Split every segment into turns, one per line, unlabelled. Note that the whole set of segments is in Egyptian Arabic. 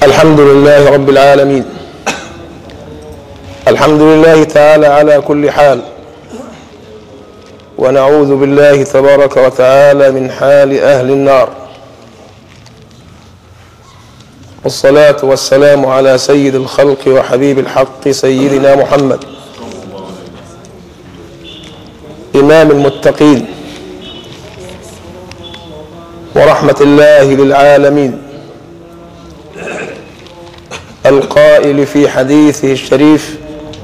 الحمد لله رب العالمين الحمد لله تعالى على كل حال ونعوذ بالله تبارك وتعالى من حال أهل النار والصلاة والسلام على سيد الخلق وحبيب الحق سيدنا محمد إمام المتقين ورحمة الله للعالمين القائل في حديثه الشريف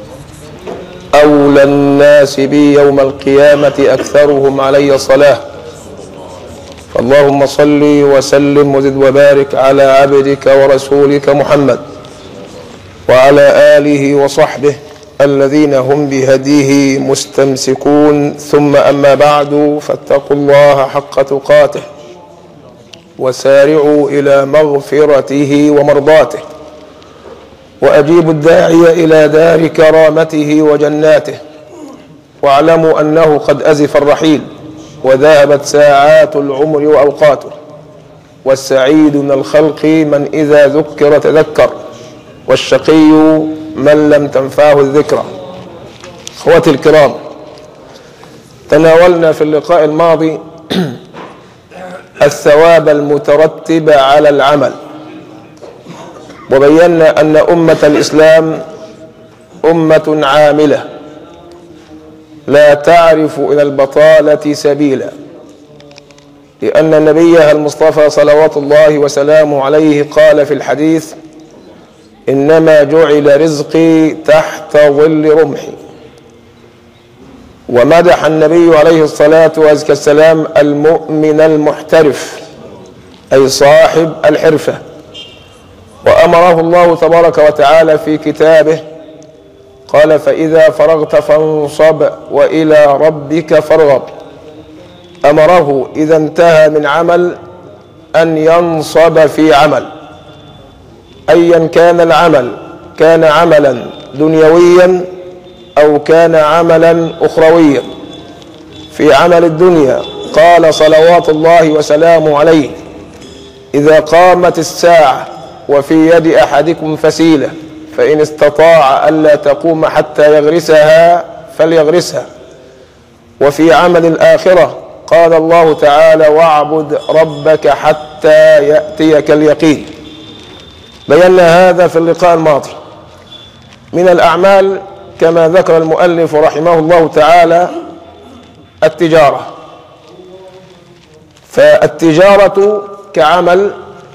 أولى الناس بي يوم القيامة أكثرهم علي صلاة فاللهم صل وسلم وزد وبارك على عبدك ورسولك محمد وعلى آله وصحبه الذين هم بهديه مستمسكون ثم أما بعد فاتقوا الله حق تقاته وسارعوا إلى مغفرته ومرضاته وأجيبوا الداعي إلى دار كرامته وجناته واعلموا أنه قد أزف الرحيل وذهبت ساعات العمر وأوقاته والسعيد من الخلق من إذا ذكر تذكر والشقي من لم تنفعه الذكرى اخوتي الكرام تناولنا في اللقاء الماضي الثواب المترتب على العمل وبينا أن أمة الإسلام أمة عاملة لا تعرف إلى البطالة سبيلا لأن نبيها المصطفى صلوات الله وسلامه عليه قال في الحديث إنما جعل رزقي تحت ظل رمحي ومدح النبي عليه الصلاة والسلام المؤمن المحترف أي صاحب الحرفة وأمره الله تبارك وتعالى في كتابه قال فإذا فرغت فانصب وإلى ربك فارغب أمره إذا انتهى من عمل أن ينصب في عمل أيا كان العمل كان عملا دنيويا أو كان عملا أخرويا في عمل الدنيا قال صلوات الله وسلامه عليه إذا قامت الساعة وفي يد أحدكم فسيلة فإن استطاع ألا تقوم حتى يغرسها فليغرسها وفي عمل الآخرة قال الله تعالى واعبد ربك حتى يأتيك اليقين بينا هذا في اللقاء الماضي من الأعمال كما ذكر المؤلف رحمه الله تعالى التجارة فالتجارة كعمل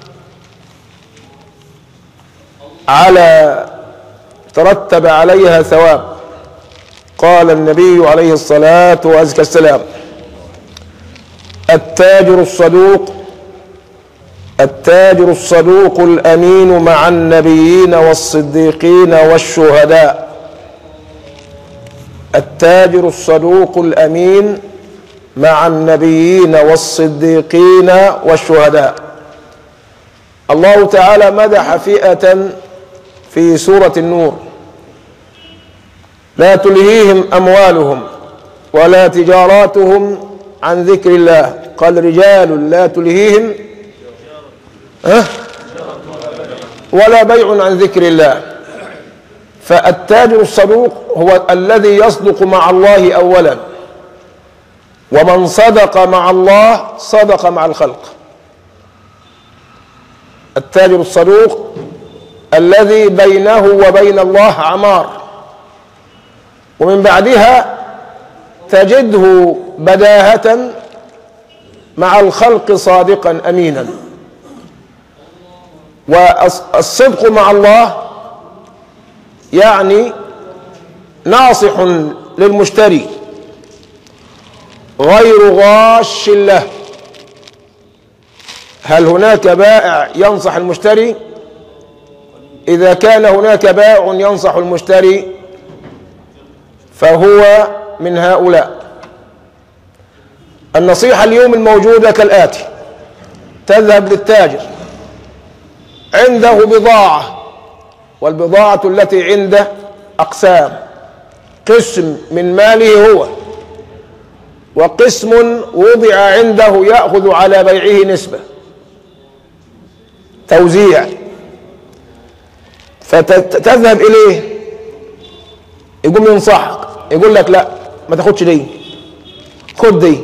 على ترتب عليها ثواب قال النبي عليه الصلاة وأزكى السلام التاجر الصدوق التاجر الصدوق الأمين مع النبيين والصديقين والشهداء التاجر الصدوق الأمين مع النبيين والصديقين والشهداء الله تعالى مدح فئة في سورة النور لا تلهيهم أموالهم ولا تجاراتهم عن ذكر الله قال رجال لا تلهيهم أه؟ ولا بيع عن ذكر الله فالتاجر الصدوق هو الذي يصدق مع الله أولا ومن صدق مع الله صدق مع الخلق التاجر الصدوق الذي بينه وبين الله عمار ومن بعدها تجده بداهة مع الخلق صادقا أمينا والصدق مع الله يعني ناصح للمشتري غير غاش له هل هناك بائع ينصح المشتري إذا كان هناك بائع ينصح المشتري فهو من هؤلاء النصيحة اليوم الموجودة كالآتي تذهب للتاجر عنده بضاعة والبضاعة التي عنده أقسام قسم من ماله هو وقسم وضع عنده يأخذ على بيعه نسبة توزيع فتذهب اليه يقوم ينصحك يقول لك لا ما تاخدش دي خد دي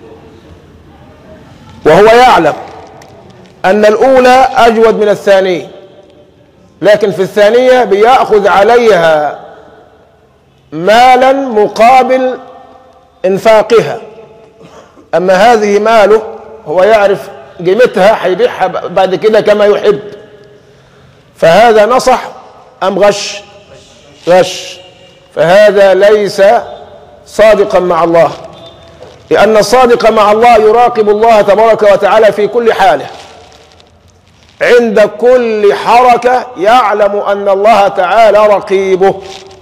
وهو يعلم ان الاولى اجود من الثانيه لكن في الثانيه بياخذ عليها مالا مقابل انفاقها اما هذه ماله هو يعرف قيمتها هيبيعها بعد كده كما يحب فهذا نصح ام غش غش فهذا ليس صادقا مع الله لان الصادق مع الله يراقب الله تبارك وتعالى في كل حاله عند كل حركه يعلم ان الله تعالى رقيبه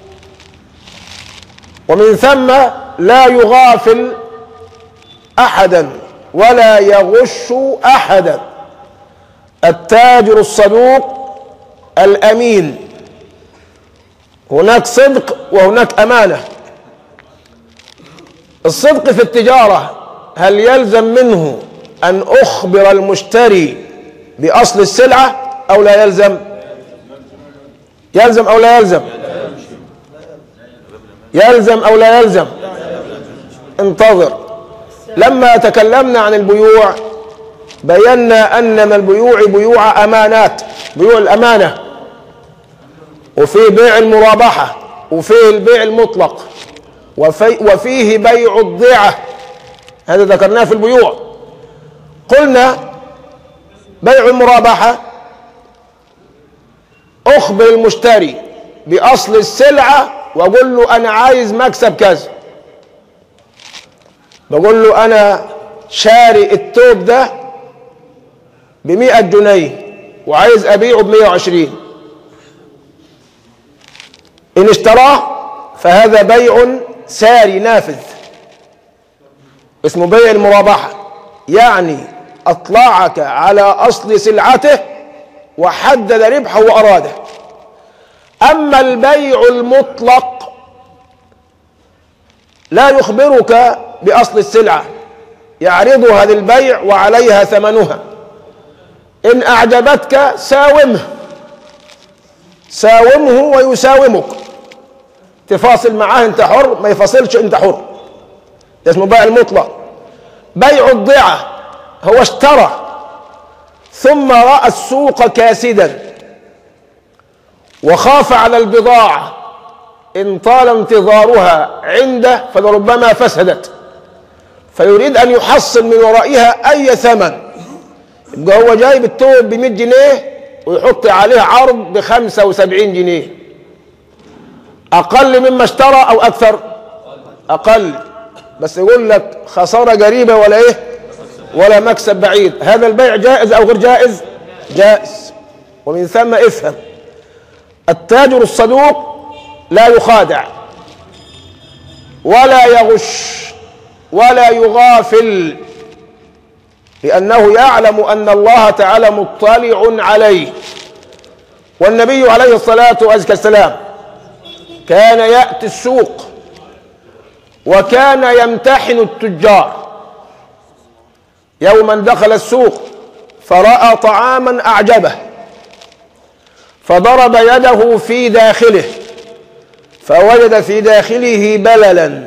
ومن ثم لا يغافل احدا ولا يغش احدا التاجر الصدوق الامين هناك صدق وهناك امانه الصدق في التجاره هل يلزم منه ان اخبر المشتري باصل السلعه او لا يلزم يلزم او لا يلزم يلزم او لا يلزم انتظر لما تكلمنا عن البيوع بينا ان البيوع بيوع امانات بيوع الامانه وفي بيع المرابحه وفيه البيع المطلق وفي وفيه بيع الضيعه هذا ذكرناه في البيوع قلنا بيع المرابحه اخبر المشتري باصل السلعه واقول له انا عايز مكسب كذا بقول له انا شاري التوب ده ب 100 جنيه وعايز ابيعه ب 120 ان اشتراه فهذا بيع ساري نافذ اسمه بيع المرابحه يعني اطلعك على اصل سلعته وحدد ربحه واراده اما البيع المطلق لا يخبرك باصل السلعه يعرضها للبيع وعليها ثمنها ان اعجبتك ساومه ساومه ويساومك تفاصل معاه انت حر ما يفاصلش انت حر ده اسمه بيع المطلق بيع الضيعه هو اشترى ثم راى السوق كاسدا وخاف على البضاعه ان طال انتظارها عنده فلربما فسدت فيريد ان يحصل من ورائها اي ثمن يبقى هو جايب التوب ب 100 جنيه ويحط عليه عرض ب 75 جنيه اقل مما اشترى او اكثر اقل بس يقول لك خساره قريبه ولا ايه ولا مكسب بعيد هذا البيع جائز او غير جائز جائز ومن ثم افهم التاجر الصدوق لا يخادع ولا يغش ولا يغافل لأنه يعلم أن الله تعالى مطلع عليه والنبي عليه الصلاة والسلام كان يأتي السوق وكان يمتحن التجار يوما دخل السوق فرأى طعاما أعجبه فضرب يده في داخله فوجد في داخله بللا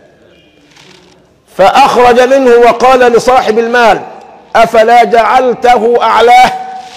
فأخرج منه وقال لصاحب المال أفلا جعلته أعلاه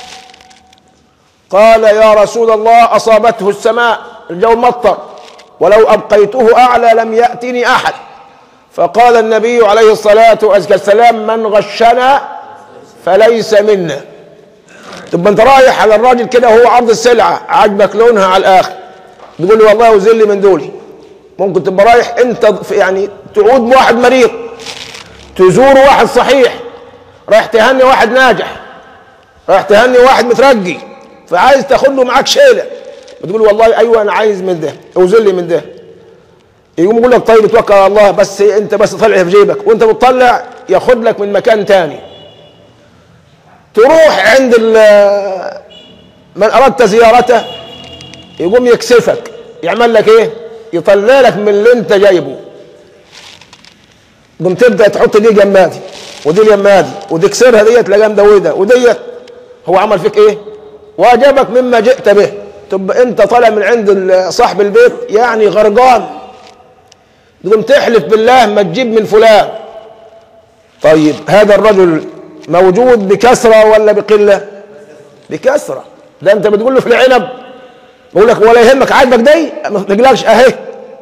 قال يا رسول الله أصابته السماء الجو مطر ولو أبقيته أعلى لم يأتني أحد فقال النبي عليه الصلاة والسلام من غشنا فليس منا تبقى انت رايح على الراجل كده وهو عرض السلعة عاجبك لونها على الآخر تقول له والله وزل لي من دولي ممكن تبقى رايح انت يعني تعود بواحد مريض تزور واحد صحيح رايح تهني واحد ناجح رايح تهني واحد مترقي فعايز تاخد له معاك شيله بتقول والله ايوه انا عايز من ده اوزن لي من ده يقوم يقول لك طيب اتوكل على الله بس انت بس طلع في جيبك وانت بتطلع ياخد لك من مكان تاني تروح عند من اردت زيارته يقوم يكسفك يعمل لك ايه يطلع لك من اللي انت جايبه قوم تبدا تحط دي جمادي ودي اليمادي وتكسرها ديت تلاقيها مدوده وديت هو عمل فيك ايه؟ واجبك مما جئت به تبقى انت طالع من عند ال- صاحب البيت يعني غرقان تقوم تحلف بالله ما تجيب من فلان طيب هذا الرجل موجود بكثرة ولا بقلة بكثرة ده انت بتقول له في العنب بقول لك ولا يهمك عاجبك دي ما تقلقش اهي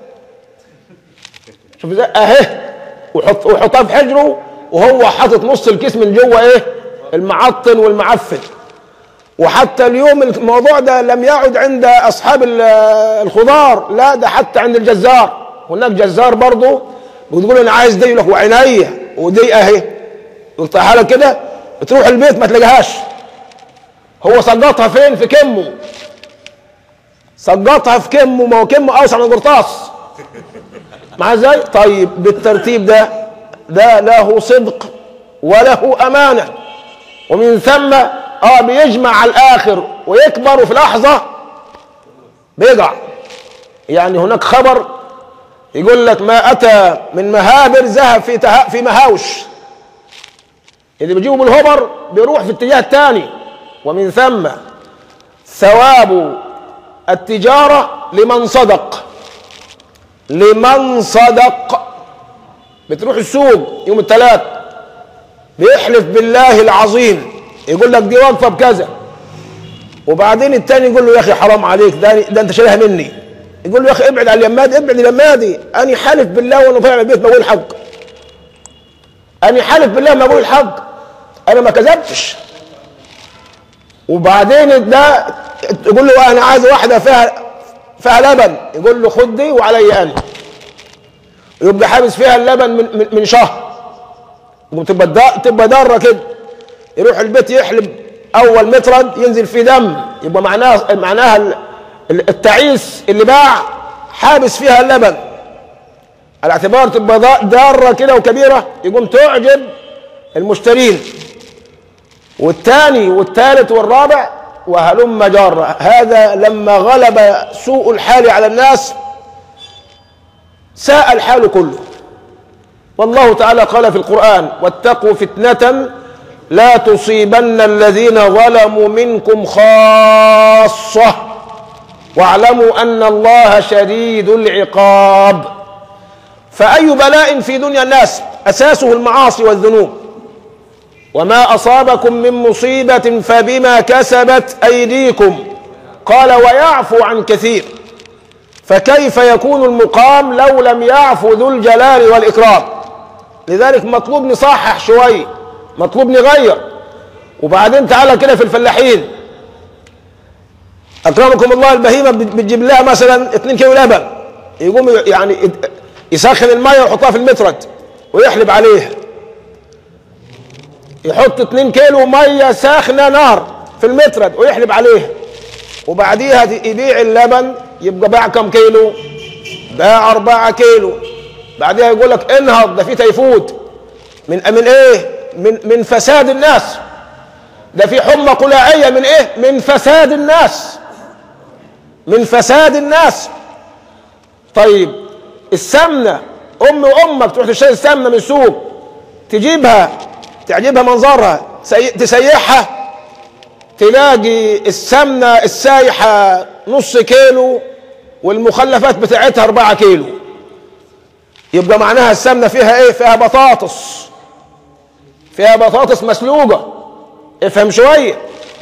شوف ازاي اهي وحط وحطها في حجره وهو حاطط نص الكيس من جوه ايه المعطن والمعفن وحتى اليوم الموضوع ده لم يعد عند اصحاب ال- الخضار لا ده حتى عند الجزار هناك جزار برضه بتقول انا عايز دي يقول لك وعينيا ودي اهي قلت حالك كده تروح البيت ما تلاقيهاش هو سقطها فين في كمه سقطها في كمه ما هو كمه اوسع من القرطاس مع ازاي طيب بالترتيب ده ده له صدق وله امانه ومن ثم اه بيجمع على الاخر ويكبر وفي لحظه بيقع يعني هناك خبر يقول لك ما اتى من مهابر ذهب في تها في مهاوش اللي بيجيبه بالهبر بيروح في اتجاه الثاني ومن ثم ثواب التجاره لمن صدق لمن صدق بتروح السوق يوم الثلاث بيحلف بالله العظيم يقول لك دي واقفه بكذا وبعدين التاني يقول له يا اخي حرام عليك ده, ده انت شايلها مني يقول له يا اخي ابعد عن اليمادي ابعد اليمادي انا حالف بالله وانا طالع من البيت بقول الحق انا حالف بالله ما بقول الحق انا ما كذبتش وبعدين ده يقول له انا عايز واحده فيها فيها لبن يقول له خد دي وعلي انا يبقى حابس فيها اللبن من, من, من شهر وتبقى دا تبقى داره كده يروح البيت يحلب اول مطرد ينزل فيه دم يبقى معناها معناها ال- ال- التعيس اللي باع حابس فيها اللبن على اعتبار تبقى دا- داره كده وكبيره يقوم تعجب المشترين والثاني والثالث والرابع وهلم جارة هذا لما غلب سوء الحال على الناس ساء الحال كله والله تعالى قال في القرآن واتقوا فتنة لا تصيبن الذين ظلموا منكم خاصة واعلموا أن الله شديد العقاب فأي بلاء في دنيا الناس أساسه المعاصي والذنوب وما أصابكم من مصيبة فبما كسبت أيديكم قال ويعفو عن كثير فكيف يكون المقام لو لم يعفو ذو الجلال والإكرام لذلك مطلوب نصحح شوي مطلوب نغير وبعدين تعالى كده في الفلاحين أكرمكم الله البهيمة بتجيب لها مثلا 2 كيلو لبن يقوم يعني يسخن المية ويحطها في المترد ويحلب عليها يحط 2 كيلو ميه ساخنه نار في المترد ويحلب عليها وبعديها يبيع اللبن يبقى باع كم كيلو باع 4 كيلو بعديها يقول لك انهض ده في تيفود من من ايه من من فساد الناس ده في حمى قلاعيه من ايه من فساد الناس من فساد الناس طيب السمنه ام وامك تروح تشتري السمنه من السوق تجيبها تعجبها منظرها سي... تسيحها تلاقي السمنة السايحة نص كيلو والمخلفات بتاعتها أربعة كيلو يبقى معناها السمنة فيها ايه فيها بطاطس فيها بطاطس مسلوقة افهم شوية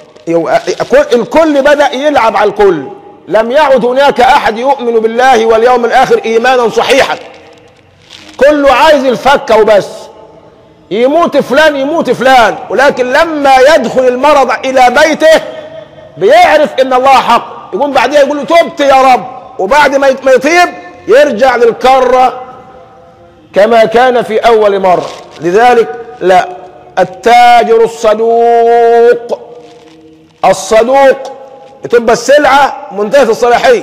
الكل بدأ يلعب على الكل لم يعد هناك أحد يؤمن بالله واليوم الآخر إيمانا صحيحا كله عايز الفكة وبس يموت فلان يموت فلان ولكن لما يدخل المرض الى بيته بيعرف ان الله حق يقوم بعدها يقول له تبت يا رب وبعد ما يطيب يرجع للكرة كما كان في اول مرة لذلك لا التاجر الصدوق الصدوق تبقى السلعة منتهية الصلاحية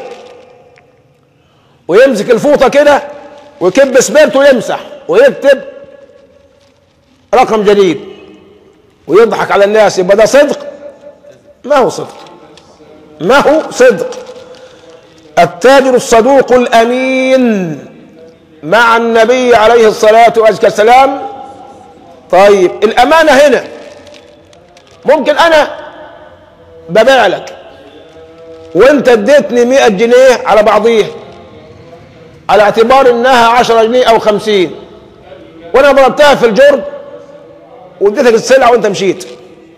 ويمسك الفوطة كده ويكب سبيرته ويمسح ويكتب رقم جديد ويضحك على الناس يبقى ده صدق ما هو صدق ما هو صدق التاجر الصدوق الامين مع النبي عليه الصلاه والسلام طيب الامانه هنا ممكن انا ببيع لك وانت اديتني 100 جنيه على بعضيها على اعتبار انها 10 جنيه او 50 وانا ضربتها في الجرد واديتك السلعه وانت مشيت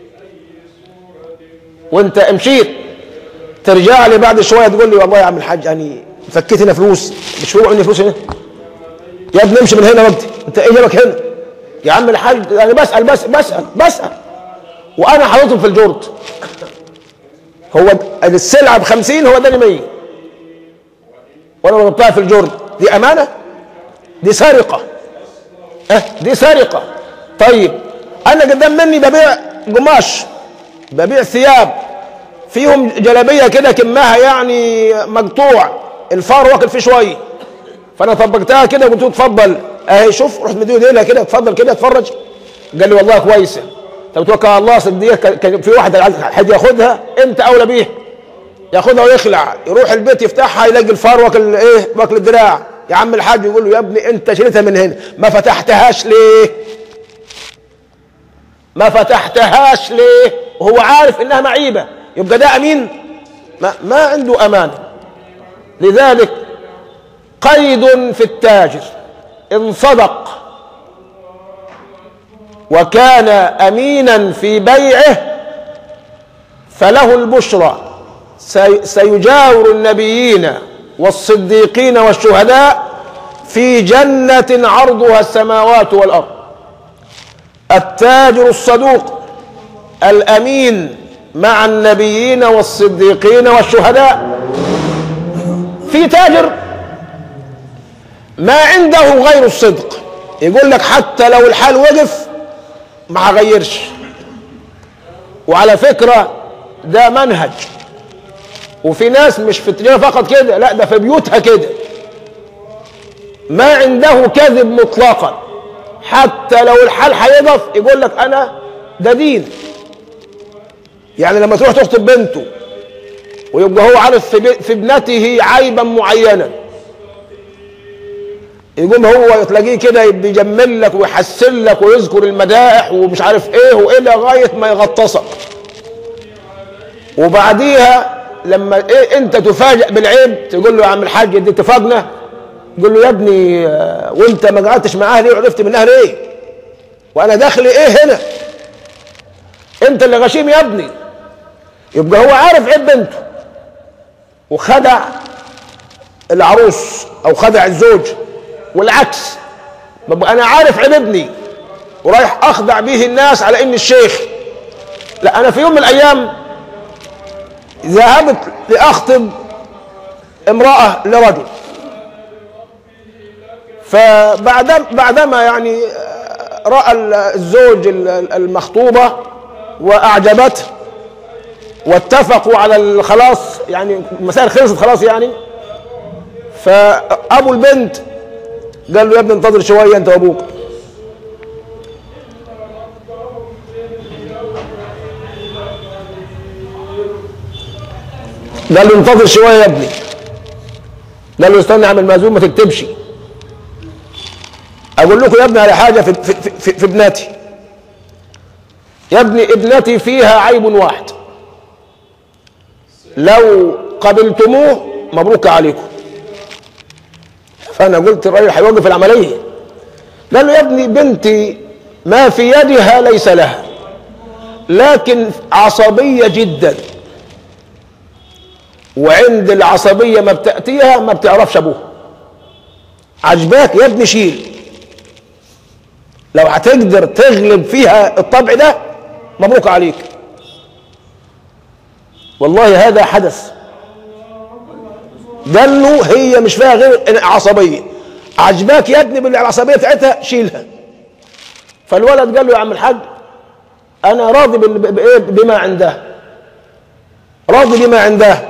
وانت مشيت ترجع لي بعد شويه تقول لي والله يا عم الحاج يعني فكيت هنا فلوس مش هو عندي فلوس هنا يا ابني امشي من هنا وقتي انت ايه جابك هنا يا عم الحاج انا بسال بس بسال بسال وانا حاططهم في الجرد هو السلعه ب 50 هو اداني 100 وانا ضربتها في الجرد دي امانه دي سرقه اه دي سرقه طيب انا قدام مني ببيع قماش ببيع ثياب فيهم جلابيه كده كمها يعني مقطوع الفار واكل فيه شويه فانا طبقتها كده وقلت له اتفضل اهي شوف رحت مديه ليلها كده اتفضل كده اتفرج قال لي والله كويسه طب توكل على الله صدقني كان في واحد حد ياخدها انت اولى بيها ياخدها ويخلع يروح البيت يفتحها يلاقي الفار واكل ايه واكل الدراع يا عم الحاج يقول له يا ابني انت شريتها من هنا ما فتحتهاش ليه ما فتحتهاش ليه وهو عارف انها معيبه يبقى ده امين ما, ما عنده امانه لذلك قيد في التاجر ان صدق وكان امينا في بيعه فله البشرى سيجاور النبيين والصديقين والشهداء في جنه عرضها السماوات والارض التاجر الصدوق الامين مع النبيين والصديقين والشهداء في تاجر ما عنده غير الصدق يقول لك حتى لو الحال وقف ما هغيرش وعلى فكرة ده منهج وفي ناس مش في التجارة فقط كده لا ده في بيوتها كده ما عنده كذب مطلقا حتى لو الحال هيضف يقول لك انا ده دين يعني لما تروح تخطب بنته ويبقى هو عارف في ابنته عيبا معينا يقوم هو تلاقيه كده بيجمل لك ويحسن لك ويذكر المدائح ومش عارف ايه وايه لغايه ما يغطسك وبعديها لما ايه انت تفاجئ بالعيب تقول له يا عم الحاج دي اتفقنا يقول له يا ابني وانت ما قعدتش معاها ليه وعرفت منها ليه وانا داخلي ايه هنا انت اللي غشيم يا ابني يبقى هو عارف عيب بنته وخدع العروس او خدع الزوج والعكس ببقى انا عارف عيب ابني ورايح اخدع به الناس على ان الشيخ لا انا في يوم من الايام ذهبت لاخطب امراه لرجل فبعد بعدما يعني راى الزوج المخطوبه واعجبته واتفقوا على الخلاص يعني المسائل خلصت خلاص يعني فابو البنت قال له يا ابني انتظر شويه انت وابوك قال له انتظر شويه يا ابني قال له استنى اعمل مأذون ما تكتبش اقول لكم يا ابني على حاجه في, في, في, في ابنتي يا ابني ابنتي فيها عيب واحد لو قبلتموه مبروك عليكم فانا قلت الراجل هيوقف العمليه قال له يا ابني بنتي ما في يدها ليس لها لكن عصبيه جدا وعند العصبيه ما بتاتيها ما بتعرفش ابوها عجباك يا ابني شيل لو هتقدر تغلب فيها الطبع ده مبروك عليك والله هذا حدث قال له هي مش فيها غير عصبيه عجباك يا ابني بالعصبيه بتاعتها شيلها فالولد قال له يا عم الحاج انا راضي بما عنده راضي بما عنده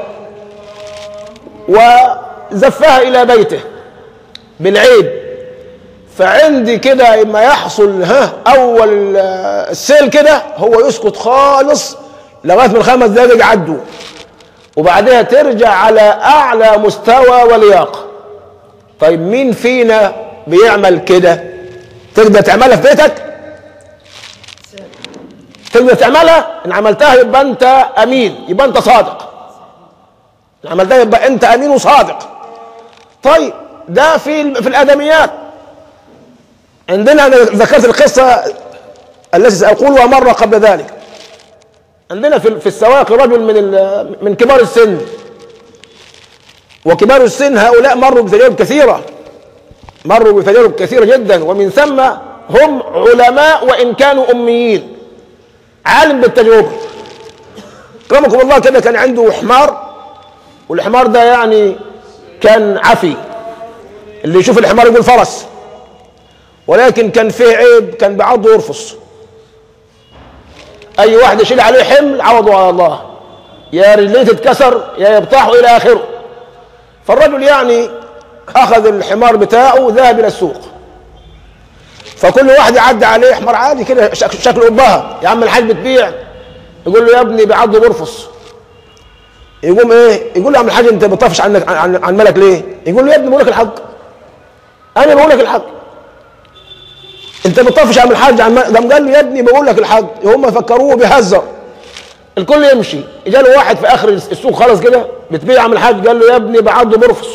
وزفها الى بيته بالعيب فعندي كده ما يحصل ها اول السيل كده هو يسكت خالص لغايه من خمس دقائق عدوا وبعدها ترجع على اعلى مستوى ولياقه طيب مين فينا بيعمل كده تقدر تعملها في بيتك تقدر تعملها ان عملتها يبقى انت امين يبقى انت صادق عملتها يبقى انت امين وصادق طيب ده في في الادميات عندنا انا ذكرت القصه التي ساقولها مره قبل ذلك عندنا في في السواق رجل من ال- من كبار السن وكبار السن هؤلاء مروا بتجارب كثيره مروا بتجارب كثيره جدا ومن ثم هم علماء وان كانوا اميين عالم بالتجربه كرمكم الله كده كان عنده حمار والحمار ده يعني كان عفي اللي يشوف الحمار يقول فرس ولكن كان فيه عيب كان بعضه يرفص اي واحد يشيل عليه حمل عوضه على الله يا رجليه تتكسر يا يبطحه الى اخره فالرجل يعني اخذ الحمار بتاعه وذهب الى السوق فكل واحد يعدي عليه حمار عادي كده شك- شكله ابها يا عم الحاج بتبيع يقول له يا ابني بعضه برفص يقوم ايه يقول له يا عم الحاج انت بتطفش عنك عن, عن مالك ليه يقول له يا ابني بقول لك الحق انا بقول لك الحق انت بتطفش يا عم الحاج عن مالك قام قال له يا ابني بقول لك الحق هم فكروه بيهزر الكل يمشي اجى له واحد في اخر السوق خالص كده بتبيع يا عم الحاج قال له يا ابني بعضه برفص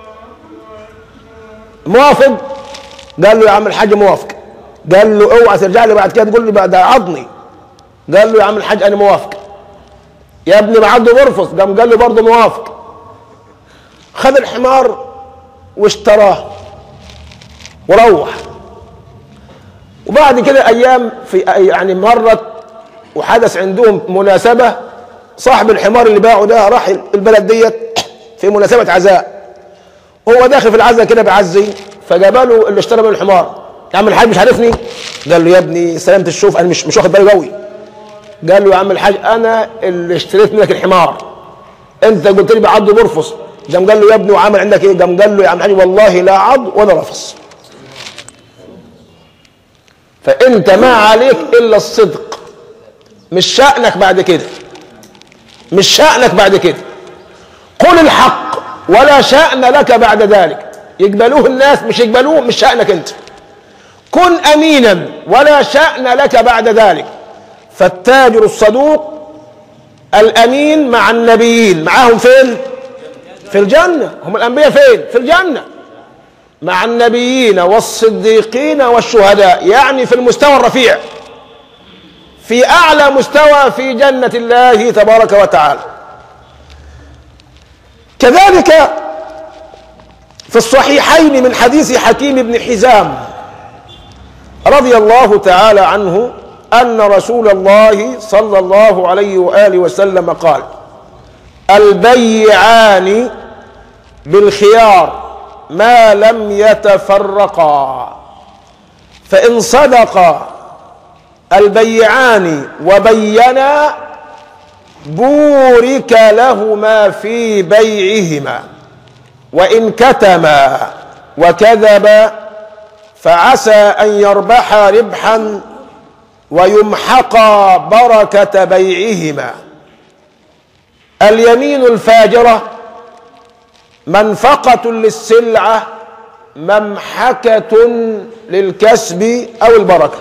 موافق قال له يا عم الحاج موافق قال له اوعى ترجع لي بعد كده تقول لي بقى ده عضني قال له يا عم الحاج انا موافق يا ابني بعضه برفص قام قال له برضه موافق خذ الحمار واشتراه وروح وبعد كده ايام في يعني مرت وحدث عندهم مناسبه صاحب الحمار اللي باعه ده راح البلد ديت في مناسبه عزاء هو داخل في العزاء كده بيعزي فجابله اللي اشترى من الحمار يا عم الحاج مش عارفني قال له يا ابني سلامة الشوف انا مش مش واخد بالي قوي قال له يا عم الحاج انا اللي اشتريت منك الحمار انت قلت لي بعض برفص قام قال له يا ابني وعامل عندك ايه قام قال له يا عم الحاج والله لا عض ولا رفص فانت ما عليك الا الصدق مش شأنك بعد كده مش شأنك بعد كده قل الحق ولا شأن لك بعد ذلك يقبلوه الناس مش يقبلوه مش شأنك انت كن امينا ولا شأن لك بعد ذلك فالتاجر الصدوق الامين مع النبيين معاهم فين في الجنة هم الانبياء فين في الجنة مع النبيين والصديقين والشهداء يعني في المستوى الرفيع في اعلى مستوى في جنة الله تبارك وتعالى كذلك في الصحيحين من حديث حكيم بن حزام رضي الله تعالى عنه ان رسول الله صلى الله عليه واله وسلم قال البيعان بالخيار ما لم يتفرقا فان صدقا البيعان وبينا بورك لهما في بيعهما وان كتما وكذبا فعسى ان يربحا ربحا ويمحقا بركه بيعهما اليمين الفاجره منفقه للسلعه ممحكه للكسب او البركه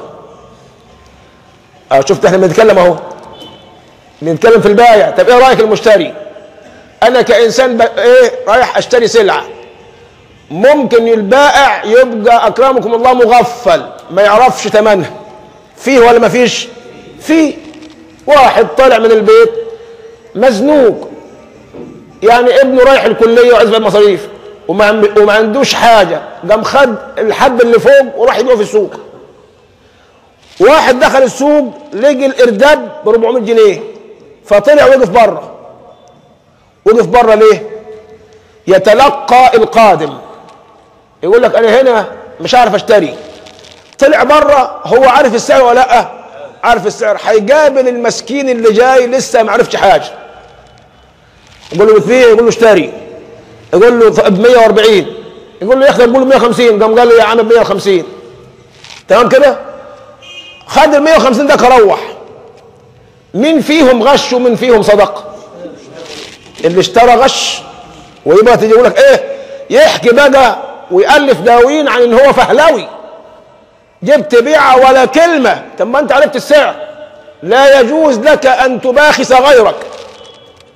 اه شفت احنا بنتكلم اهو بنتكلم في البايع طب ايه رايك المشتري انا كانسان ب... ايه رايح اشتري سلعه ممكن البائع يبقى اكرمكم الله مغفل ما يعرفش ثمنها فيه ولا ما فيش فيه واحد طالع من البيت مزنوق يعني ابنه رايح الكليه وعايز المصاريف وما عم- وما عندوش حاجه قام خد الحب اللي فوق وراح يبيعه في السوق واحد دخل السوق لقي الارداب ب 400 جنيه فطلع وقف بره وقف بره ليه؟ يتلقى القادم يقول لك انا هنا مش عارف اشتري طلع بره هو عارف السعر ولا لا عارف السعر هيقابل المسكين اللي جاي لسه ما عرفش حاجه يقول له بتبيع يقول له اشتري يقول له ب 140 يقول له ياخد يقول له 150 قام قال له يا عم ب 150 تمام كده خد ال 150 ده كروح مين فيهم غش ومين فيهم صدق اللي اشترى غش ويبقى تيجي يقول لك ايه يحكي بقى ويألف دواوين عن ان هو فهلوي جبت بيعة ولا كلمة طب ما انت عرفت السعر لا يجوز لك ان تباخس غيرك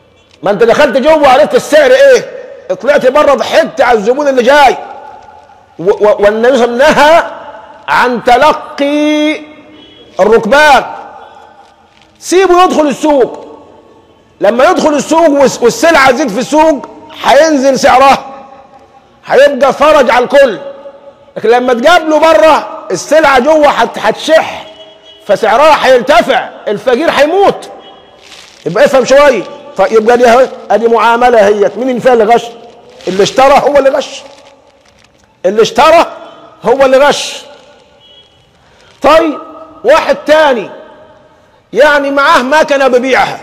ما انت دخلت جوه وعرفت السعر ايه طلعت بره ضحكت على الزبون اللي جاي و- و- والنبي صلى الله عليه وسلم نهى عن تلقي الركبان سيبه يدخل السوق لما يدخل السوق والس- والسلعه تزيد في السوق هينزل سعرها هيبقى فرج على الكل لكن لما تقابله بره السلعه جوه هت- هتشح فسعرها هيرتفع الفقير هيموت يبقى افهم شويه فيبقى دي اهي ادي معامله هي مين اللي فيها اللي غش اللي اشترى هو اللي غش اللي اشترى هو اللي غش طيب واحد تاني يعني معاه مكنه ببيعها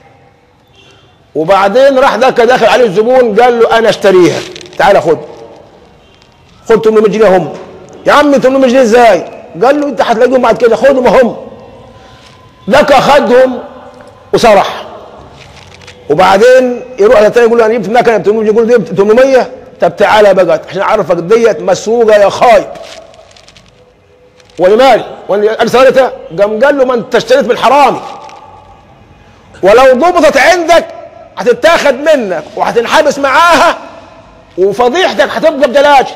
وبعدين راح ذاك داخل عليه الزبون قال له انا اشتريها تعال خد خد 800 جنيه هم يا عم 800 جنيه ازاي قال له انت هتلاقيهم بعد كده خدهم هم ذاك اخدهم وسرح وبعدين يروح للتاني يقول له انا جبت مكنه ب 800 يقول له جبت 800 طب تعالى بقى عشان اعرفك ديت مسروقه يا خايب ولمالي وانا سالته قام قال له ما انت اشتريت من حرامي ولو ضبطت عندك هتتاخد منك وهتنحبس معاها وفضيحتك هتبقى ببلاش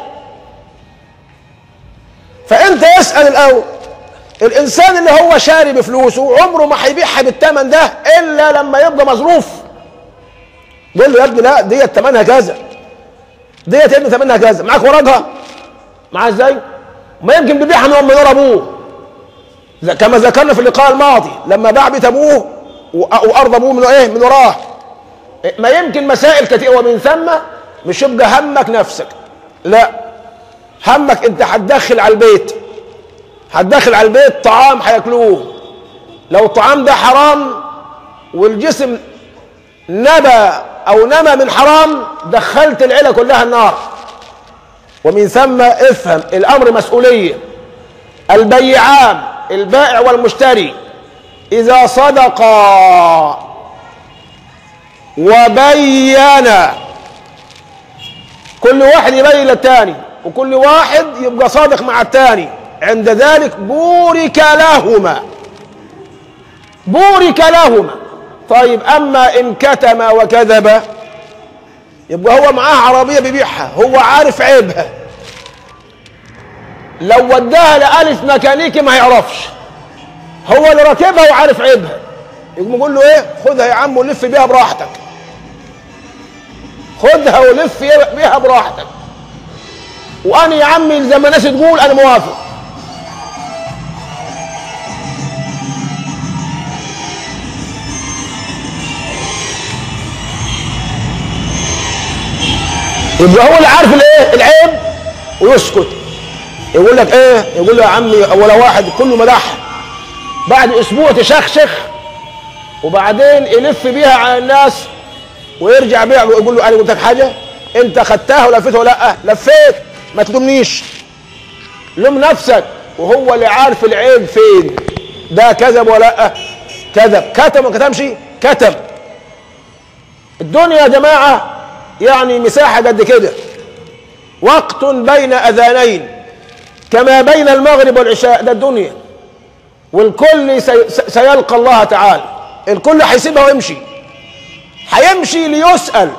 فانت اسال الاول الانسان اللي هو شاري بفلوسه عمره ما هيبيعها بالثمن ده الا لما يبقى مظروف قول له يا ابني لا ديت ثمنها كذا ديت يا ابني ثمنها كذا معاك ورقها معاه ازاي ما يمكن بيبيعها من من ورا ابوه ز- كما ذكرنا في اللقاء الماضي لما باع بيت ابوه و- وارض ابوه من ايه من وراه ما يمكن مسائل كثيره ومن ثم مش يبقى همك نفسك لا همك انت هتدخل على البيت هتدخل على البيت طعام هياكلوه لو الطعام ده حرام والجسم نبى او نمى من حرام دخلت العيله كلها النار ومن ثم افهم الامر مسؤوليه البيعان البائع والمشتري اذا صدقا وبينا كل واحد يبين للتاني وكل واحد يبقى صادق مع التاني عند ذلك بورك لهما بورك لهما طيب اما ان كتم وكذب يبقى هو معاه عربيه بيبيعها هو عارف عيبها لو وداها لألف ميكانيكي ما هيعرفش هو اللي راكبها وعارف عيبها يقوم يقول له ايه خدها يا عم ولف بيها براحتك خدها ولف بيها براحتك وانا يا عمي زي ما الناس تقول انا موافق يبقى هو اللي عارف الايه العيب ويسكت يقول لك ايه يقول له يا عمي ولا واحد كله مدح بعد اسبوع تشخشخ وبعدين يلف بيها على الناس ويرجع بيها ويقول له انا قلت لك حاجه انت خدتها ولفيتها ولا لا لفيت ما تلومنيش لوم نفسك وهو اللي عارف العيب فين ده كذب ولا لا كذب كتم ما كتمش كتم الدنيا يا جماعه يعني مساحه قد كده وقت بين اذانين كما بين المغرب والعشاء ده الدنيا والكل سي- سيلقى الله تعالى الكل هيسيبها ويمشي هيمشي ليسأل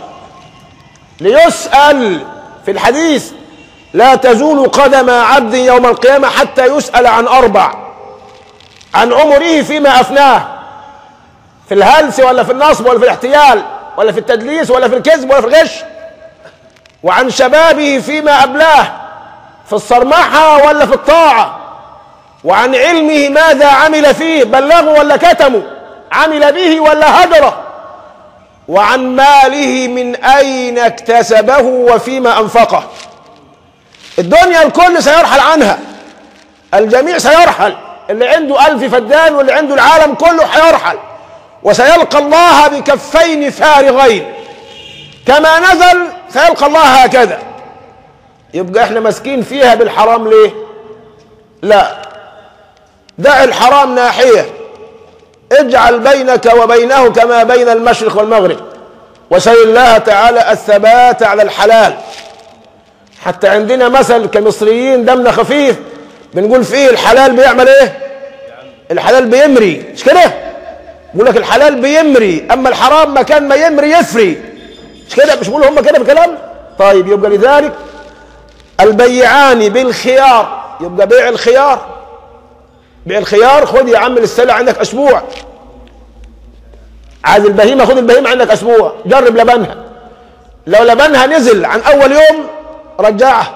ليسأل في الحديث لا تزول قدم عبد يوم القيامة حتى يسأل عن أربع عن عمره فيما أفناه في الهلس ولا في النصب ولا في الاحتيال ولا في التدليس ولا في الكذب ولا في الغش وعن شبابه فيما أبلاه في الصرمحة ولا في الطاعة وعن علمه ماذا عمل فيه بلغه ولا كتمه عمل به ولا هجره وعن ماله من أين اكتسبه وفيما أنفقه الدنيا الكل سيرحل عنها الجميع سيرحل اللي عنده ألف فدان واللي عنده العالم كله هيرحل وسيلقى الله بكفين فارغين كما نزل سيلقى الله هكذا يبقى احنا ماسكين فيها بالحرام ليه لا دع الحرام ناحية اجعل بينك وبينه كما بين المشرق والمغرب وسل الله تعالى الثبات على الحلال حتى عندنا مثل كمصريين دمنا خفيف بنقول فيه الحلال بيعمل ايه الحلال بيمري مش كده بيقول لك الحلال بيمري اما الحرام مكان ما يمري يفري مش كده مش بيقولوا هم كده في الكلام طيب يبقى لذلك البيعان بالخيار يبقى بيع الخيار بيع الخيار خد يا عم السلع عندك اسبوع عايز البهيمه خد البهيمه عندك اسبوع جرب لبنها لو لبنها نزل عن اول يوم رجعها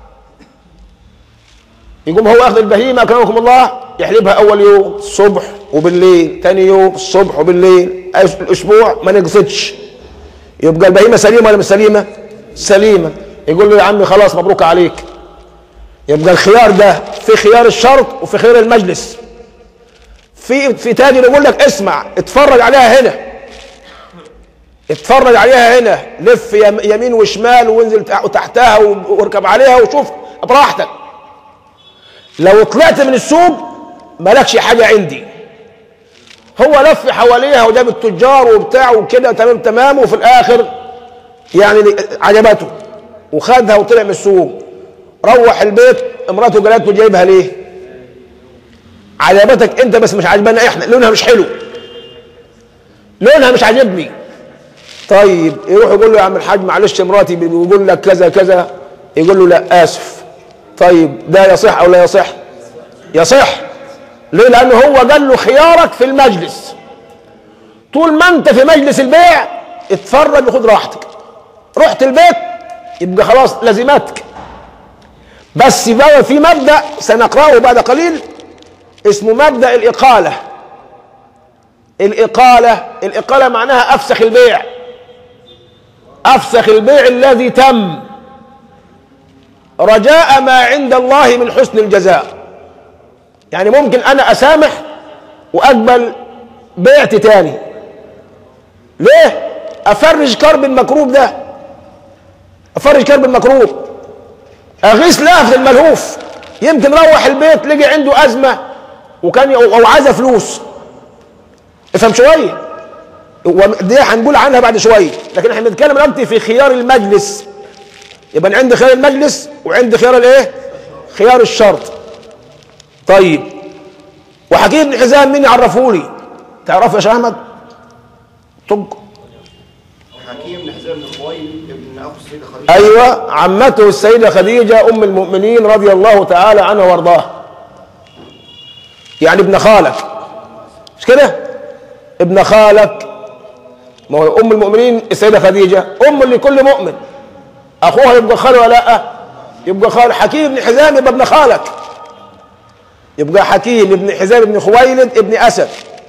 يقوم هو اخذ البهيمه اكرمكم الله يحلبها اول يوم الصبح وبالليل ثاني يوم الصبح وبالليل الاسبوع ما نقصدش يبقى البهيمه سليمه ولا مش سليمه؟ سليمه يقول له يا عمي خلاص مبروك عليك يبقى الخيار ده في خيار الشرط وفي خيار المجلس في في تاجر يقول لك اسمع اتفرج عليها هنا اتفرج عليها هنا لف يم- يمين وشمال وانزل تح- تحتها واركب عليها وشوف براحتك لو طلعت من السوق مالكش حاجه عندي هو لف حواليها وجاب التجار وبتاع وكده تمام تمام وفي الاخر يعني عجبته وخدها وطلع من السوق روح البيت امراته قالت له جايبها ليه؟ عجبتك انت بس مش عجبنا احنا لونها مش حلو لونها مش عاجبني طيب يروح يقول له يا عم الحاج معلش مراتي بيقول لك كذا كذا يقول له لا اسف طيب ده يصح او لا يصح يصح ليه لانه هو قال له خيارك في المجلس طول ما انت في مجلس البيع اتفرج وخد راحتك رحت البيت يبقى خلاص لزمتك بس بقى في مبدا سنقراه بعد قليل اسمه مبدا الاقاله الاقاله الاقاله معناها افسخ البيع افسخ البيع الذي تم رجاء ما عند الله من حسن الجزاء يعني ممكن انا اسامح واقبل بيعت تاني ليه افرج كرب المكروب ده افرج كرب المكروب اغيث لافت الملهوف يمكن روح البيت لقي عنده ازمه وكان او عايز فلوس افهم شويه ودي هنقول عنها بعد شويه لكن احنا بنتكلم دلوقتي في خيار المجلس يبقى عندي خيار المجلس وعندي خيار الايه خيار الشرط طيب وحكيم بن حزام مين يعرفوني تعرفه يا شيخ احمد طق
حكيم بن حزام بن خويلد ابن اخو السيده خديجه
ايوه عمته السيده خديجه ام المؤمنين رضي الله تعالى عنها وارضاها يعني ابن خالك مش كده ابن خالك ما هو ام المؤمنين السيده خديجه ام لكل مؤمن اخوها يبقى خال ولا لا يبقى خال حكيم بن حزام يبقى ابن خالك يبقى حكيم ابن حزام ابن خويلد ابن اسد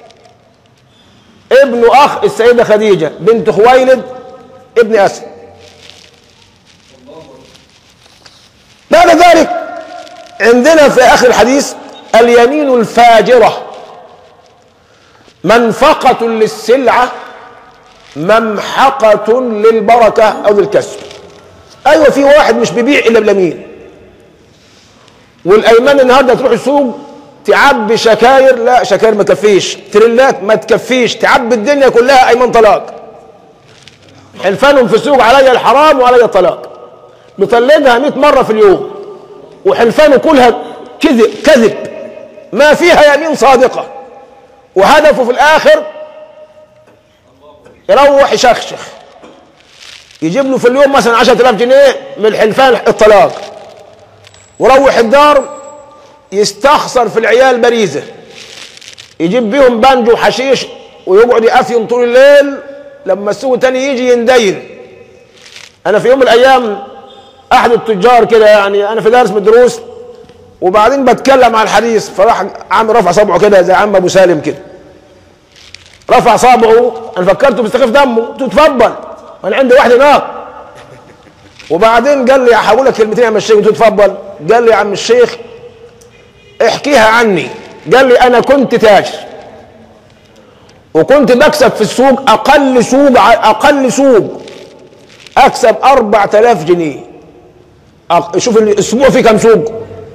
ابن اخ السيده خديجه بنت خويلد ابن اسد بعد ذلك عندنا في اخر الحديث اليمين الفاجره منفقه للسلعه ممحقه للبركه او للكسب ايوه في واحد مش بيبيع الا باليمين والايمان النهارده تروح السوق تعبي شكاير لا شكاير ما تكفيش تريلات ما تكفيش تعبي الدنيا كلها ايمان طلاق حلفانهم في السوق عليا الحرام وعليا الطلاق مطلقها 100 مره في اليوم وحلفانه كلها كذب كذب ما فيها يمين صادقه وهدفه في الاخر يروح يشخشخ يجيب له في اليوم مثلا 10000 جنيه من الحلفان الطلاق وروح الدار يستخسر في العيال بريزه يجيب بيهم بانجو وحشيش ويقعد يأفين طول الليل لما السوق تاني يجي يندين انا في يوم من الايام احد التجار كده يعني انا في درس من الدروس وبعدين بتكلم عن الحديث فراح عم رفع صبعه كده زي عم ابو سالم كده رفع صبعه انا فكرته بيستخف دمه قلت له اتفضل انا عندي واحد هناك وبعدين قال لي هقول لك كلمتين يا عم الشيخ قلت له اتفضل قال لي يا عم الشيخ احكيها عني قال لي انا كنت تاجر وكنت بكسب في السوق اقل سوق اقل سوق اكسب 4000 جنيه أق- شوف الاسبوع فيه كم سوق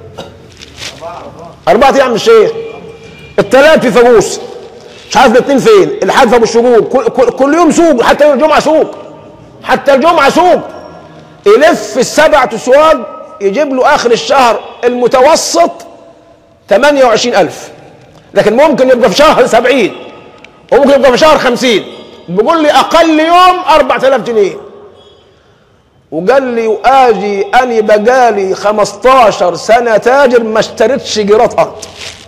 أربعة أيام الشيخ الثلاث في فاقوس مش عارف الاثنين فين الحد في ابو الشجور كل, كل, كل يوم سوق حتى يوم الجمعه سوق حتى الجمعه سوق يلف السبع اسواق يجيب له اخر الشهر المتوسط 28000 لكن ممكن يبقى في شهر 70 وممكن يبقى في شهر خمسين بيقول لي اقل يوم 4000 جنيه وقال لي واجي اني بقالي 15 سنه تاجر ما اشتريتش جرات ارض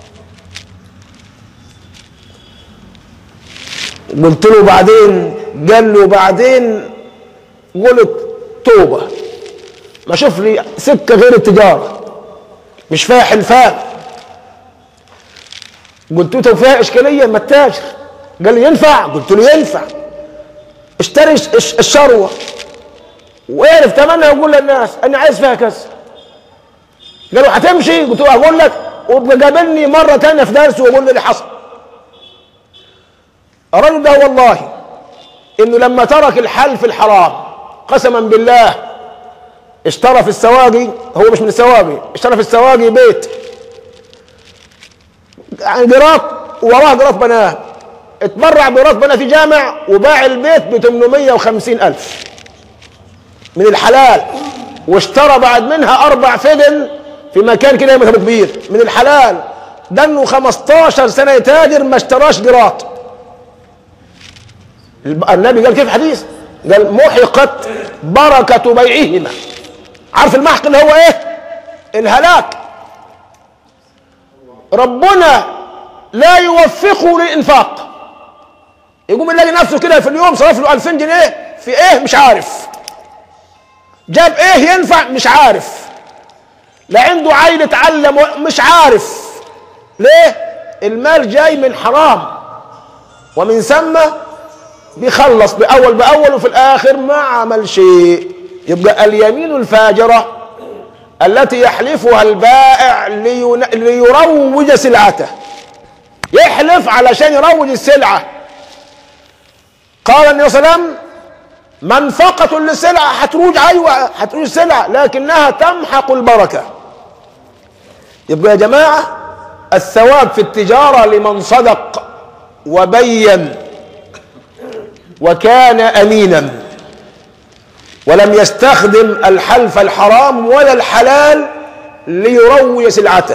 قلت له بعدين قال له بعدين قلت توبه ما اشوف لي سكه غير التجاره مش فيها حلفان قلت له طب فيها اشكاليه ما التاجر قال لي ينفع قلت له ينفع اشتري الش- الش- الشروه ويعرف ثمنها ويقول للناس انا عايز فيها كذا قالوا هتمشي قلت له اقول لك وابقى قابلني مره ثانيه في درس وقول لي اللي حصل الرجل ده والله انه لما ترك الحلف الحرام قسما بالله اشترى في السواقي هو مش من السواقي اشترى في السواقي بيت يعني قراط وراه قراط بناه اتبرع بقراط بناه في جامع وباع البيت ب 850 ألف من الحلال واشترى بعد منها أربع فدن في مكان كده مثلا كبير من الحلال ده انه 15 سنة يتاجر ما اشتراش قراط النبي قال كيف حديث قال محقت بركة بيعهما عارف المحق اللي هو ايه الهلاك ربنا لا يوفقه للإنفاق يقوم يلاقي نفسه كده في اليوم صرف له 2000 جنيه في ايه مش عارف جاب ايه ينفع مش عارف لا عنده عيل اتعلم و- مش عارف ليه المال جاي من حرام ومن ثم بيخلص بأول بأول وفي الآخر ما عمل شيء يبقى اليمين الفاجرة التي يحلفها البائع لين- ليروج سلعته يحلف علشان يروج السلعة قال النبي صلى الله عليه وسلم منفقة للسلعة هتروج أيوة هتروج السلعة لكنها تمحق البركة يبقى يا جماعة الثواب في التجارة لمن صدق وبين وكان أمينا ولم يستخدم الحلف الحرام ولا الحلال ليروج سلعته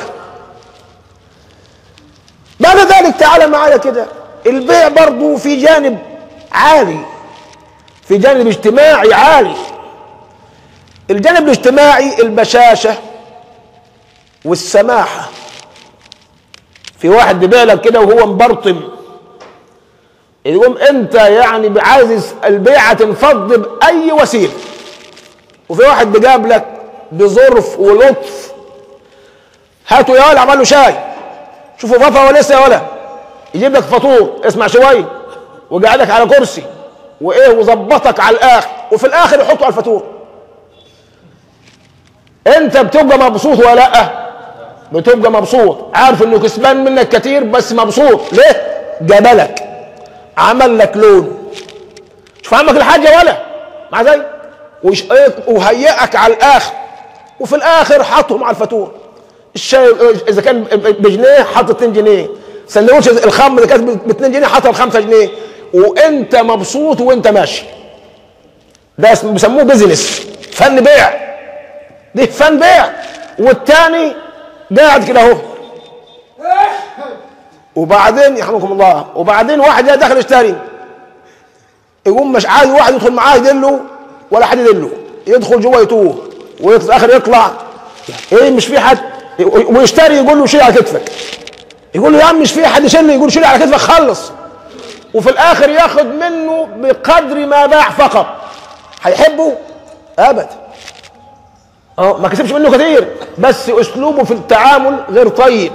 بعد ذلك تعال معايا كده البيع برضو في جانب عالي في جانب اجتماعي عالي الجانب الاجتماعي البشاشة والسماحة في واحد بيبيع لك كده وهو مبرطم يقوم انت يعني عايز البيعة تنفض بأي وسيلة وفي واحد بيقابلك بظرف ولطف هاتوا يا ولا عمل له شاي شوفوا فطر ولا لسه يا ولا يجيب لك فطور اسمع شويه وقعدك على كرسي وايه وظبطك على الاخر وفي الاخر يحطه على الفاتوره انت بتبقى مبسوط ولا لا بتبقى مبسوط عارف انه كسبان منك كتير بس مبسوط ليه جبلك عمل لك لون شوف عمك الحاجه ولا مع زي وش- إيه، وهيئك على الاخر وفي الاخر حطهم على الفاتوره الشاي اذا كان بجنيه حط 2 جنيه سندوتش الخمر اذا كانت ب 2 جنيه حط 5 جنيه وانت مبسوط وانت ماشي ده اسمه بيسموه بيزنس فن بيع دي فن بيع والتاني قاعد كده اهو وبعدين يرحمكم الله وبعدين واحد جاي داخل يشتري يقوم مش عايز واحد يدخل معاه يدله ولا حد يدله يدخل جوه يتوه وفي الاخر يطلع ايه مش في حد ويشتري يقول له شيل على كتفك يقول له يا عم مش في حد يشيل يقول شيل على كتفك خلص وفي الاخر ياخد منه بقدر ما باع فقط هيحبه ابدا اه ما كسبش منه كتير بس اسلوبه في التعامل غير طيب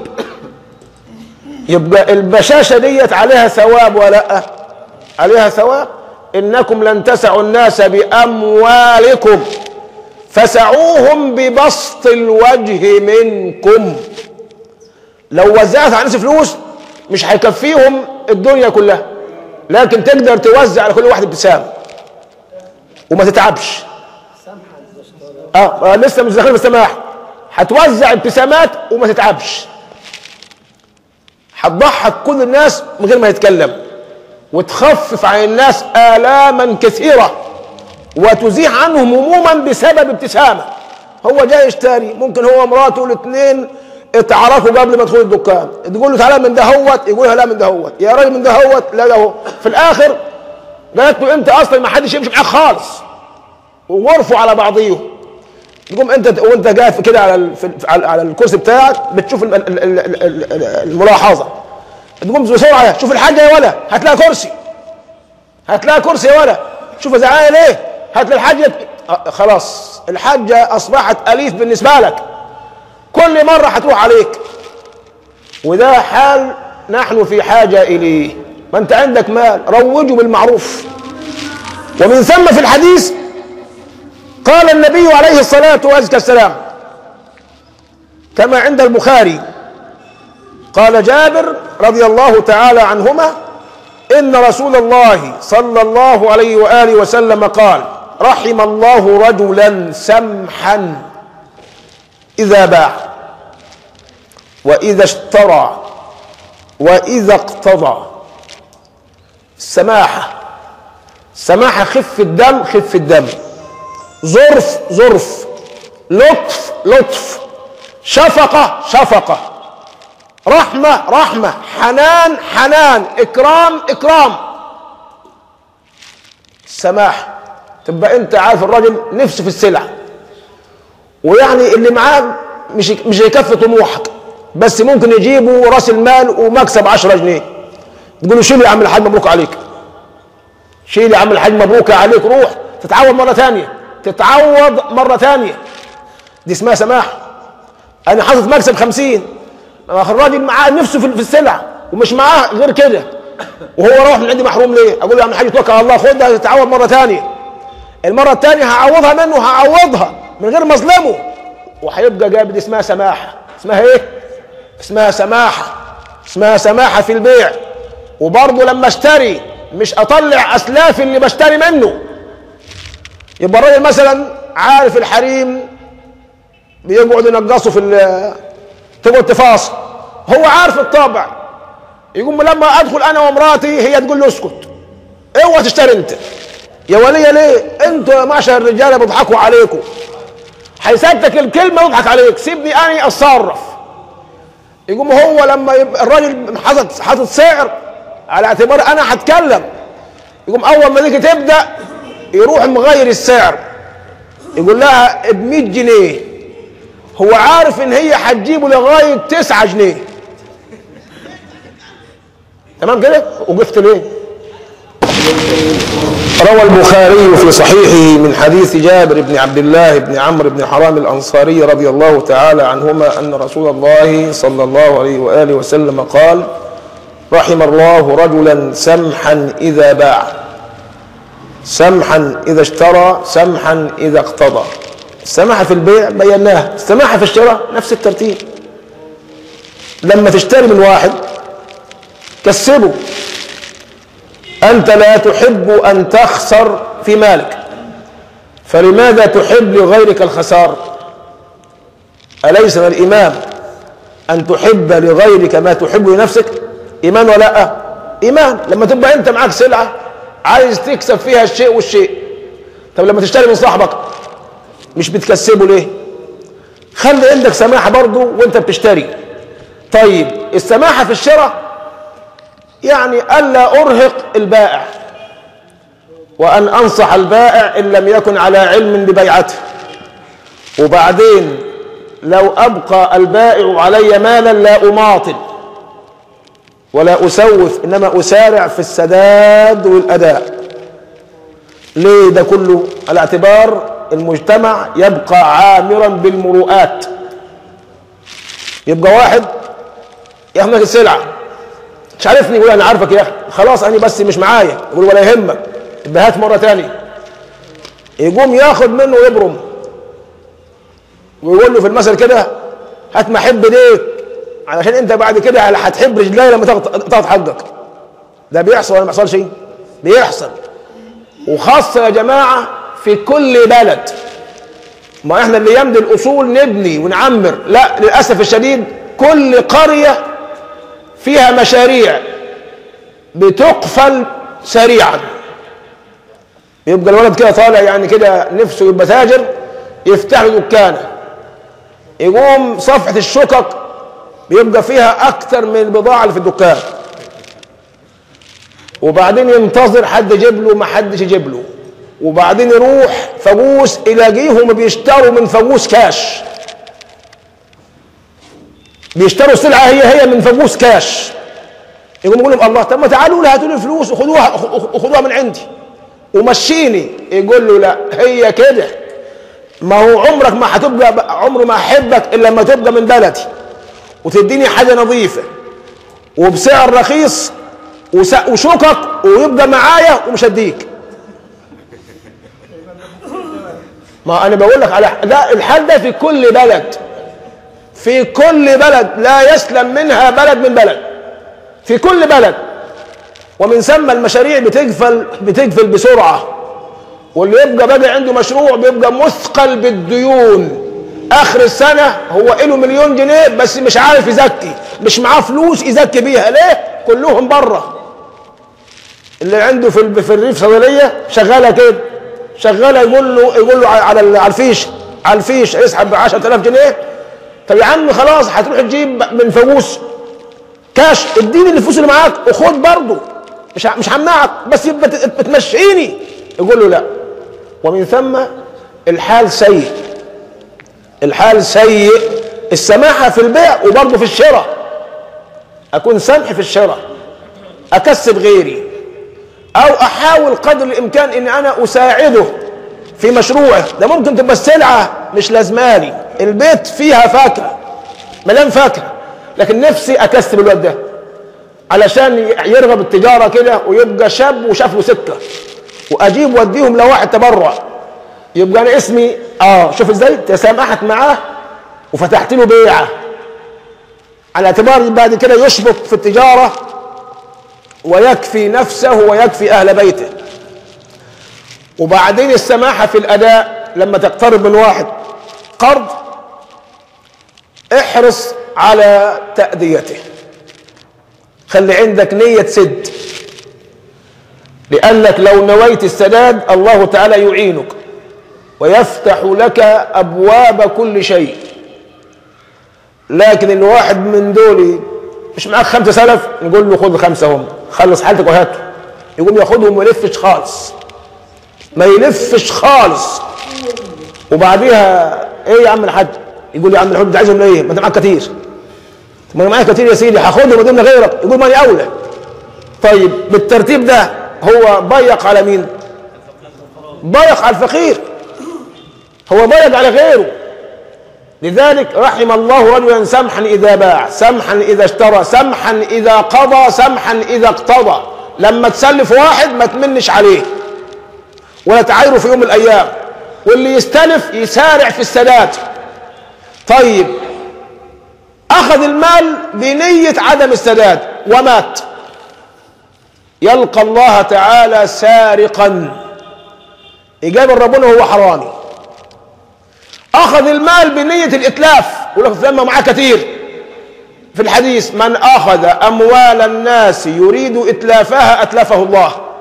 يبقى البشاشه ديت عليها ثواب ولا لا عليها ثواب انكم لن تسعوا الناس باموالكم فسعوهم ببسط الوجه منكم لو وزعت على الناس فلوس مش هيكفيهم الدنيا كلها لكن تقدر توزع على كل واحد ابتسامه وما تتعبش اه آه، لسه مش داخلين بالسماح هتوزع ابتسامات وما تتعبش هتضحك كل الناس من غير ما يتكلم وتخفف عن الناس آلاما كثيرة وتزيح عنهم هموما بسبب ابتسامة هو جاي يشتري ممكن هو ومراته الاثنين اتعرفوا قبل ما تدخل الدكان تقول له تعالى من دهوت يقول لها لا من دهوت يا راجل من دهوت لا ده هو في الاخر قالت له انت اصلا ما حدش يمشي معاك خالص وغرفوا على بعضيهم تقوم انت وانت قاعد كده على ال- في- على على الكرسي بتاعك بتشوف ال- ال- ال- ال- ال- الملاحظه تقوم بسرعه شوف الحاجه يا ولا هتلاقي كرسي هتلاقي كرسي يا ولا شوف زعلان ليه هتلاقي الحاجه آه، خلاص الحاجه اصبحت اليف بالنسبه لك كل مره هتروح عليك وده حال نحن في حاجه اليه ما انت عندك مال روجه بالمعروف ومن ثم في الحديث قال النبي عليه الصلاة والسلام كما عند البخاري قال جابر رضي الله تعالى عنهما إن رسول الله صلى الله عليه وآله وسلم قال رحم الله رجلا سمحا إذا باع وإذا اشترى وإذا اقتضى السماحة سماحة خف الدم خف الدم ظرف ظرف لطف لطف شفقة شفقة رحمة رحمة حنان حنان إكرام إكرام سماح تبقى أنت عارف الراجل نفسه في السلع ويعني اللي معاه مش مش هيكفي طموحك بس ممكن يجيبوا راس المال ومكسب 10 جنيه تقول له شيل يا عم الحاج مبروك عليك شيل يا عم الحاج مبروك عليك روح تتعوض مرة ثانية تتعوض مرة ثانية دي اسمها سماح أنا حاطط مكسب خمسين الراجل معاه نفسه في في السلع ومش معاه غير كده وهو راح من عندي محروم ليه؟ أقول له يا عم الحاج توكل على الله خدها تتعوض مرة ثانية المرة الثانية هعوضها منه هعوضها من غير ما أظلمه وهيبقى جاب دي اسمها سماحة اسمها إيه؟ اسمها سماحة اسمها سماحة في البيع وبرضه لما اشتري مش اطلع اسلاف اللي بشتري منه يبقى الراجل مثلا عارف الحريم بيقعد ينقصوا في ال- تقعد تفاصل هو عارف الطابع يقوم لما ادخل انا ومراتي هي تقول له اسكت اوعى تشتري انت يا وليه ليه انتوا معشر الرجاله بيضحكوا عليكم هيسكتك الكلمه ويضحك عليك سيبني اني اتصرف يقوم هو لما يبقى الراجل حاطط حاطط سعر على اعتبار انا هتكلم يقوم اول ما تيجي تبدا يروح مغير السعر يقول لها ب 100 جنيه هو عارف ان هي هتجيبه لغايه 9 جنيه تمام كده وقفت ليه روى البخاري في صحيحه من حديث جابر بن عبد الله بن عمرو بن حرام الأنصاري رضي الله تعالى عنهما أن رسول الله صلى الله عليه وآله وسلم قال رحم الله رجلا سمحا إذا باع سمحا إذا اشترى سمحا إذا اقتضى السماحة في البيع بيناها السماحة في الشراء نفس الترتيب لما تشتري من واحد كسبه أنت لا تحب أن تخسر في مالك فلماذا تحب لغيرك الخسار أليس من الإمام أن تحب لغيرك ما تحب لنفسك إيمان ولا لا إيمان لما تبقى أنت معك سلعة عايز تكسب فيها الشيء والشيء طب لما تشتري من صاحبك مش بتكسبه ليه خلي عندك سماحة برضو وانت بتشتري طيب السماحة في الشراء يعني ألا أرهق البائع وأن أنصح البائع إن لم يكن على علم ببيعته وبعدين لو أبقى البائع علي مالا لا أماطل ولا أسوف إنما أسارع في السداد والأداء ليه ده كله على اعتبار المجتمع يبقى عامرا بالمروءات يبقى واحد يهمك السلعه مش عارفني يقول انا عارفك يا اخي خلاص انا بس مش معايا يقول ولا يهمك يبقى هات مره ثانيه يقوم ياخد منه ويبرم ويقول له في المثل كده هات ما احب ايديك علشان انت بعد كده هتحب رجلي لما تاخد تاخد حقك ده بيحصل ولا ما بيحصلش بيحصل وخاصه يا جماعه في كل بلد ما احنا اللي يمضي الاصول نبني ونعمر لا للاسف الشديد كل قريه فيها مشاريع بتقفل سريعا يبقى الولد كده طالع يعني كده نفسه يبقى تاجر يفتح له دكانه يقوم صفحة الشقق بيبقى فيها اكتر من البضاعه اللي في الدكان وبعدين ينتظر حد يجيب له ما حدش يجيب له وبعدين يروح فجوس يلاقيهم بيشتروا من فجوس كاش بيشتروا السلعه هي هي من فجوس كاش يقوم يقول لهم الله طب ما تعالوا لي هاتوا لي فلوس وخدوها وخدوها من عندي ومشيني يقول له لا هي كده ما هو عمرك ما هتبقى عمره ما احبك الا لما تبقى من بلدي وتديني حاجه نظيفه وبسعر رخيص وس- وشوكك ويبقى معايا ومش هديك ما انا بقول لك على لا الحال ده في كل بلد في كل بلد لا يسلم منها بلد من بلد في كل بلد ومن ثم المشاريع بتقفل بتقفل بسرعه واللي يبقى بقى عنده مشروع بيبقى مثقل بالديون اخر السنه هو له مليون جنيه بس مش عارف يزكي مش معاه فلوس يزكي بيها ليه كلهم بره اللي عنده في ال- في الريف صيدليه شغاله كده شغاله يقول له يقول له على ال- على الفيش على الفيش يسحب ب 10000 جنيه طب يا عم خلاص هتروح تجيب من فلوس كاش اديني الفلوس اللي معاك وخد برضه مش ه- مش همنعك بس يبقى ت- بتمشيني يقول له لا ومن ثم الحال سيء الحال سيء السماحه في البيع وبرضه في الشراء اكون سمح في الشراء اكسب غيري او احاول قدر الامكان ان انا اساعده في مشروعه ده ممكن تبقى السلعه مش لازمالي البيت فيها فاكهه مليان فاكهه لكن نفسي اكسب الواد ده علشان يرغب التجاره كده ويبقى شاب وشاف له سكه واجيب واديهم لواحد تبرع يبقى انا اسمي اه شوف ازاي تسامحت معاه وفتحت له بيعه على اعتبار بعد كده يشبك في التجاره ويكفي نفسه ويكفي اهل بيته وبعدين السماحه في الاداء لما تقترب من واحد قرض احرص على تأديته خلي عندك نية سد لأنك لو نويت السداد الله تعالى يعينك ويفتح لك أبواب كل شيء لكن الواحد من دول مش معاك خمسة سلف نقول له خذ خمسة هم خلص حالتك وهاته يقوم ياخدهم ويلفش خالص ما يلفش خالص وبعديها ايه يا عم الحاج يقول لي يا عم الحاج عايزهم ليه ما انت معاك كتير طب ما انا معايا كتير يا سيدي هاخدهم ودون غيرك يقول ماني اولى طيب بالترتيب ده هو ضيق على مين ضيق على الفقير هو ضيق على غيره لذلك رحم الله رجلا سمحا اذا باع سمحا اذا اشترى سمحا اذا قضى سمحا اذا اقتضى لما تسلف واحد ما تمنش عليه ولا تعايره في يوم من الايام واللي يستلف يسارع في السداد طيب اخذ المال بنيه عدم السداد ومات يلقى الله تعالى سارقا يقابل ربنا وهو حرامي اخذ المال بنيه الاتلاف يقول لك لما معاه كثير في الحديث من اخذ اموال الناس يريد اتلافها اتلفه الله